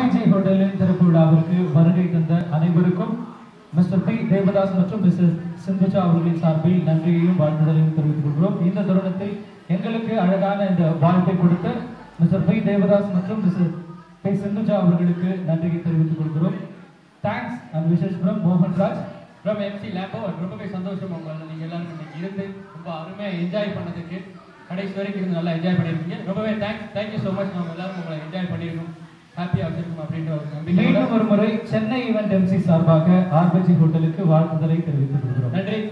RPG ஹோட்டலின் திறப்பு விழாவிற்கு வருகை தந்த அனைவருக்கும் மிஸ்டர் பி தேவதாஸ் மற்றும் மிஸ்ஸஸ் சிந்துஜா அவர்களின் சார்பில் நன்றியையும் வாழ்த்துதலையும் தெரிவித்துக் கொள்கிறோம் இந்த தருணத்தில் எங்களுக்கு அழகான இந்த வாழ்த்தை கொடுத்த மிஸ்டர் பி தேவதாஸ் மற்றும் மிஸ்ஸஸ் பி சிந்துஜா அவர்களுக்கு நன்றியை தெரிவித்துக் கொள்கிறோம் thanks and wishes from Mohanraj from MC லேம்போ ரொம்பவே சந்தோஷம் உங்களை நீங்கள் எல்லாரும் இன்னைக்கு இருந்து ரொம்ப அருமையாக என்ஜாய் பண்ணதுக்கு கடைசி வரைக்கும் இருந்து நல்லா என்ஜாய் பண்ணியிருக்கீங்க ரொம்பவே தேங்க்ஸ் தேங்க்யூ ஸோ மச் நம்ம எல்லாரும் உங்களை என்ஜாய் பண்ணியிருக்கோம் ஹாப்பியாக வச்சிருக்கோம் அப்படின்ற ஒரு நம்பிக்கை மீண்டும் ஒரு முறை சென்னை ஈவென்ட் எம்சி சார்பாக ஆர்பிஜி ஹோட்டலுக்கு வாழ்த்துதலை தெரிவித்துக் கொள்கிறோம் நன்றி